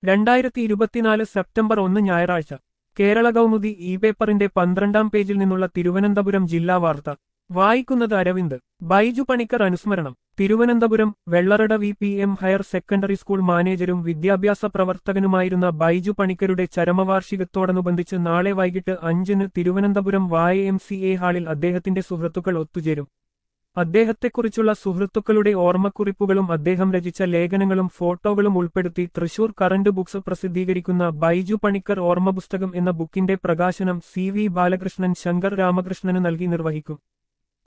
രണ്ടായിരത്തി ഇരുപത്തിനാല് സെപ്റ്റംബർ ഒന്ന് ഞായറാഴ്ച കേരള കൗമുദി ഇ പേപ്പറിന്റെ പന്ത്രണ്ടാം പേജിൽ നിന്നുള്ള തിരുവനന്തപുരം ജില്ലാ വാർത്ത വായിക്കുന്നത് അരവിന്ദ് ബൈജു പണിക്കർ അനുസ്മരണം Thiruvananthapuram Vellarada V P M higher secondary school മാനേജരും വിദ്യാഭ്യാസ പ്രവർത്തകനുമായിരുന്ന ബൈജു പണിക്കരുടെ ചരമവാർഷികത്തോടനുബന്ധിച്ച് നാളെ വൈകിട്ട് അഞ്ചിന് തിരുവനന്തപുരം വായ എം സി എ ഹാളിൽ അദ്ദേഹത്തിന്റെ സുഹൃത്തുക്കൾ ഒത്തുചേരും അദ്ദേഹത്തെക്കുറിച്ചുള്ള സുഹൃത്തുക്കളുടെ ഓർമ്മക്കുറിപ്പുകളും അദ്ദേഹം രചിച്ച ലേഖനങ്ങളും ഫോട്ടോകളും ഉൾപ്പെടുത്തി തൃശൂർ കറന്റ് ബുക്സ് പ്രസിദ്ധീകരിക്കുന്ന ബൈജു പണിക്കർ ഓർമ്മപുസ്തകം എന്ന ബുക്കിന്റെ പ്രകാശനം സി വി ബാലകൃഷ്ണൻ ശങ്കർ രാമകൃഷ്ണന് നൽകി നിർവഹിക്കും